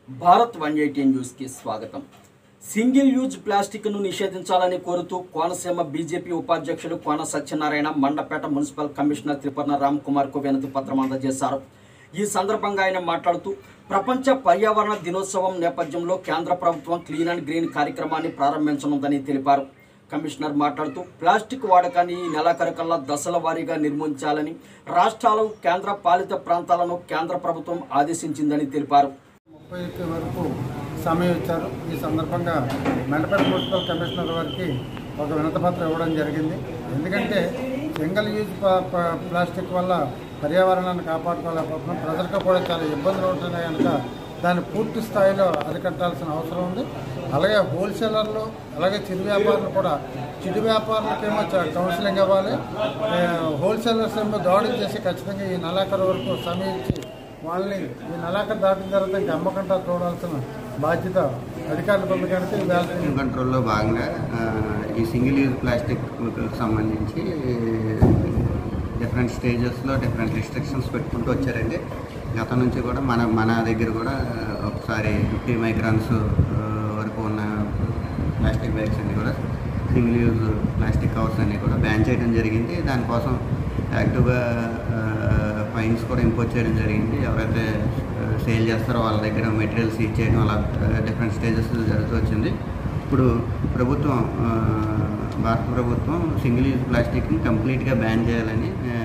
Bharat one eighty న్యూస్కి స్వాగతం single use ప్లాస్టిక్ను నిషేధించాలని కోరుతూ కోనసీమ బీజేపీ ఉపాధ్యక్షులు కోన సత్యనారాయణ మండపేట మున్సిపల్ కమిషనర్ త్రిపర్ణ రామ్ కుమార్కు వినతి పత్రం అందజేశారు ఈ సందర్భంగా ఆయన మాట్లాడుతూ ప్రపంచ పర్యావరణ దినోత్సవం నేపథ్యంలో కేంద్ర ప్రభుత్వం క్లీన్ అండ్ గ్రీన్ కార్యక్రమాన్ని ప్రారంభించనుందని తెలిపారు కమిషనర్ మాట్లాడుతూ ప్లాస్టిక్ వాడకాన్ని ఈ నెలాఖరుకల్లా దశల వారీగా నిర్మించాలని రాష్ట్రాలు కేంద్ర పాలిత ప్రాంతాలను కేంద్ర ప్రభుత్వం ఆదేశించిందని తెలిపారు ముప్పై వరకు సమయం ఇచ్చారు ఈ సందర్భంగా మెండపేట మున్సిపల్ కమిషనర్ వారికి ఒక వినతపత్రం ఇవ్వడం జరిగింది ఎందుకంటే సింగిల్ యూజ్ ప- ప- ప్లాస్టిక్ వల్ల పర్యావరణాన్ని కాపాడుకోలేకపోతున్నాం ప్రజలకు కూడా చాలా ఇబ్బందులు ఉంటున్నాయి కనుక దాన్ని పూర్తి స్థాయిలో అరికట్టాల్సిన అవసరం ఉంది అలాగే హోల్సేలర్లు అలాగే చిరు వ్యాపారులు కూడా చిరు వ్యాపారులకేమో చ- కౌన్సిలింగ్ ఇవ్వాలి ఏ, హోల్సేలర్స్ ఏమో దాడులు చేసి ఖచ్చితంగా ఈ నెలాఖరు వరకు సమయం ఇచ్చి వాళ్ళని ఈ నెలాఖరు దాటిన తర్వాత ఇంకా అమ్మకంటా చూడాల్సిన బాధ్యత అధికారులకు ఉంది కనుక ఈ వేళ పొల్యూషన్ కంట్రోల్లో భాగంగా ఆ, ఈ సింగిల్ యూజ్ ప్లాస్టిక్ సంబంధించి డిఫరెంట్ స్టేజెస్లో డిఫరెంట్ రిస్ట్రిక్షన్స్ పెట్టుకుంటూ వచ్చారండి గతం నుంచి కూడా మన మన దగ్గర కూడా ఒకసారి ఫిఫ్టీ మైక్రాన్స్ వరకు ఉన్న ప్లాస్టిక్ బ్యాగ్స్ అన్ని కూడా సింగిల్ యూజ్ ప్లాస్టిక్ కవర్స్ అన్ని కూడా బ్యాన్ చేయడం జరిగింది దానికోసం యాక్టివ్గా ఫైన్స్ కూడా ఇంపోజ్ చేయడం జరిగింది ఎవరైతే సేల్ చేస్తారో వాళ్ళ దగ్గర మెటీరియల్ సీజ్ చేయడం అలా డిఫరెంట్ స్టేజెస్ జరుగుతూ వచ్చింది ఇప్పుడు ప్రభుత్వం ఆ, భారత ప్రభుత్వం సింగిల్ యూజ్ ప్లాస్టిక్ని కంప్లీట్గా బ్యాన్ చేయాలని ఆ,